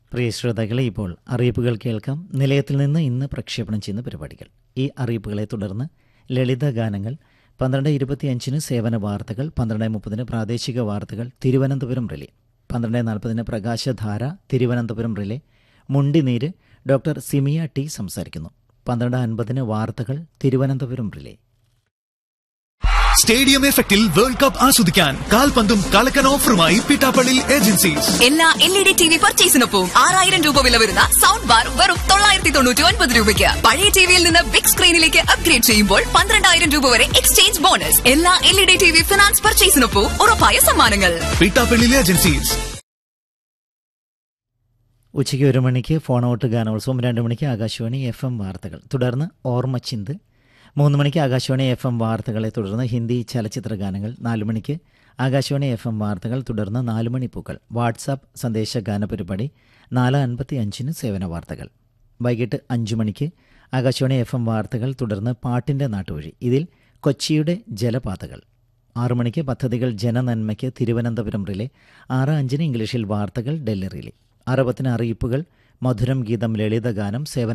പ്രിയ ശ്രോതാക്കളെ ഇപ്പോൾ അറിയിപ്പുകൾ കേൾക്കാം നിലയത്തിൽ നിന്ന് ഇന്ന് പ്രക്ഷേപണം ചെയ്യുന്ന പരിപാടികൾ ഈ അറിയിപ്പുകളെ തുടർന്ന് ലളിത ഗാനങ്ങൾ പന്ത്രണ്ട് ഇരുപത്തിയഞ്ചിന് സേവന വാർത്തകൾ പന്ത്രണ്ട് മുപ്പതിന് പ്രാദേശിക വാർത്തകൾ തിരുവനന്തപുരം റിലേ പന്ത്രണ്ട് നാൽപ്പതിന് പ്രകാശധാര തിരുവനന്തപുരം റിലേ മുണ്ടിനീര് ഡോക്ടർ സിമിയ ടി സംസാരിക്കുന്നു പന്ത്രണ്ട് അൻപതിന് വാർത്തകൾ തിരുവനന്തപുരം റിലേ സ്റ്റേഡിയം എഫക്റ്റിൽ വേൾഡ് കപ്പ് ആസ്വദിക്കാൻ കാൽപന്തും കളക്കൻ ഓഫറുമായി പിട്ടാപ്പള്ളി ഏജൻസീസ് എല്ലാ L E D T V പർച്ചേസിനൊപ്പം ആറായിരം രൂപ വില വരുന്ന സൗണ്ട് ബാർ വെറും തൊള്ളായിരത്തി തൊണ്ണൂറ്റി ഒൻപത് രൂപയ്ക്ക് പഴയ ടിവിയിൽ നിന്ന് ബിഗ് സ്ക്രീനിലേക്ക് അപ്ഗ്രേഡ് ചെയ്യുമ്പോൾ പന്ത്രണ്ടായിരം രൂപ വരെ എക്സ്ചേഞ്ച് ബോണസ് എല്ലാ L E D T V finance പർച്ചേസിനൊപ്പം ഉറപ്പായ സമ്മാനങ്ങൾ പിട്ടാപ്പള്ളി ഏജൻസീസ് ഉച്ചയ്ക്ക് ഒരു മണിക്ക് ഫോൺ ഔട്ട് ഗാനോത്സവം രണ്ട് മണിക്ക് ആകാശവാണി എഫ് എം വാർത്തകൾ തുടർന്ന് ഓർമ്മച്ചിന്ത് മൂന്ന് മണിക്ക് ആകാശവാണി എഫ് എം വാർത്തകളെ തുടർന്ന് ഹിന്ദി ചലച്ചിത്ര ഗാനങ്ങൾ നാല് മണിക്ക് ആകാശവാണി എഫ് എം വാർത്തകൾ തുടർന്ന് നാല് മണി പൂക്കൾ വാട്സാപ്പ് സന്ദേശ ഗാന പരിപാടി നാല് അൻപത്തി അഞ്ചിന് സേവന വാർത്തകൾ വൈകിട്ട് അഞ്ചു മണിക്ക് ആകാശവാണി എഫ് എം വാർത്തകൾ തുടർന്ന് പാട്ടിൻ്റെ നാട്ടുവഴി ഇതിൽ കൊച്ചിയുടെ ജലപാതകൾ ആറു മണിക്ക് പദ്ധതികൾ ജനനന്മയ്ക്ക് തിരുവനന്തപുരം റിലേ ആറ് അഞ്ചിന് ഇംഗ്ലീഷിൽ വാർത്തകൾ ഡൽഹി റിലേ ആറ് പത്തിന് അറിയിപ്പുകൾ മധുരം ഗീതം ലളിതഗാനം സേവന